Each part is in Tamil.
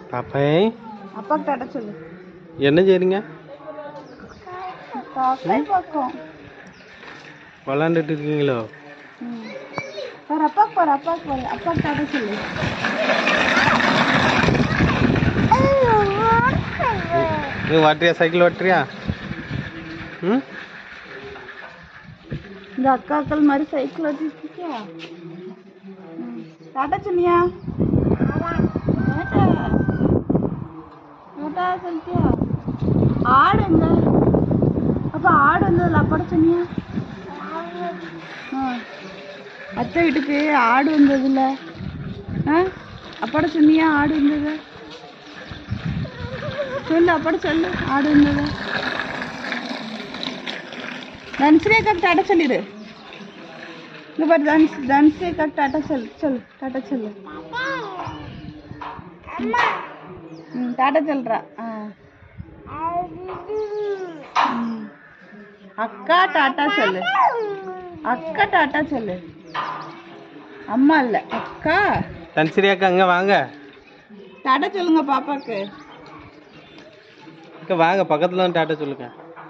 பாப்பே அப்பாக்கு டாட்டா சொல்லு என்ன செய்றீங்க காக்காய் பக்கம் விளாண்டுட்டு இருக்கீங்களோ ம் பாரு அப்பாக்கு பாரு அப்பாக்கு பாரு அப்பாக்கு டாட்டா சொல்லு நீ ஓட்டுறியா சைக்கிள் ஓட்டுறியா ம் இந்த அக்காக்கள் மாதிரி சைக்கிள் ஓட்டிட்டு இருக்கியா ம். டாட்டா சொன்னியா டாட்டா டாட்டா சொல்லிட்டியா ஆடு எங்க அப்ப ஆடு வந்ததுல அப்பாட சொன்னியா ஆ. அத்தை வீட்டுக்கு ஆடு வந்ததுல ஆ அப்பாட சொன்னியா ஆடு வந்தது சொல்லு அப்பாட சொல்லு ஆடு வந்தது தனுஸ்ரீ அக்காக்கு டாட்டா சொல்லிடு இங்க பாரு தனுஷ் தனுஸ்ரீ அக்காக்கு டாட்டா சொல்லு சொல்லு டாட்டா சொல்லு ம் டாட்டா சொல்றா ஆ ம். அக்கா டாட்டா சொல்லு அக்கா டாட்டா சொல்லு அம்மா இல்ல அக்கா தன்சிரி அக்கா அங்கே வாங்க டாட்டா சொல்லுங்க பாப்பாக்கு அக்கா வாங்க பக்கத்தில் வந்து டாட்டா சொல்லுங்க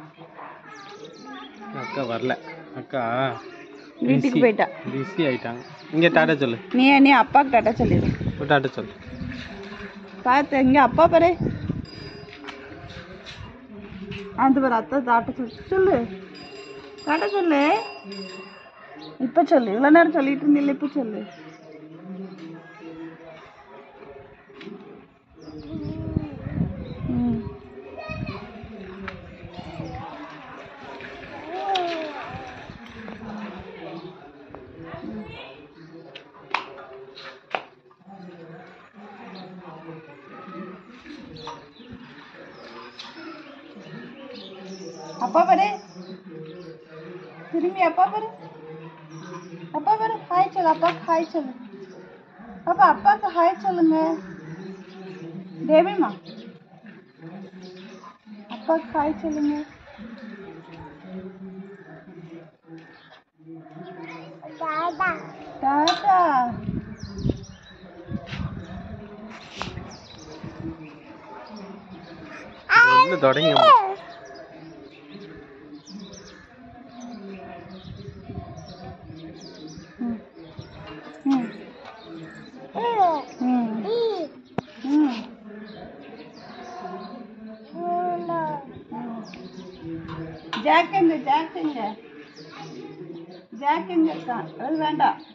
அக்கா வரல அக்கா வீட்டுக்கு போயிட்டா பிஸி ஆயிட்டாங்க இங்கே டாட்டா சொல்லு நீ நீ அப்பாக்கு டாட்டா சொல்லிடு ஒரு டாட்டா சொல்லு பார்த்து இங்க அப்பா பாரு அந்த பாரு அத்தை டாட்டா சொல்லு சொல்லு டாட்டா சொல்லு இப்ப சொல்லு இவ்வளவு நேரம் சொல்லிட்டு இருந்தில்ல இப்ப சொல்லு ம். அப்பா பாரு திரும்பி அப்பா பாரு அப்பா பாரு ஹாய் சொல்லு அப்பாக்கு ஹாய் சொல்லு பாப்பா அப்பாக்கு ஹாய் சொல்லுங்க தேவிமா அப்பாக்கு ஹாய் சொல்லுங்க டாடா ஒன்று தொடங்க ம். ம். ம். ம். ஜாக் எங்க ஜாக் எங்க ஜாக் எங்க இருக்கான் அது வேண்டாம்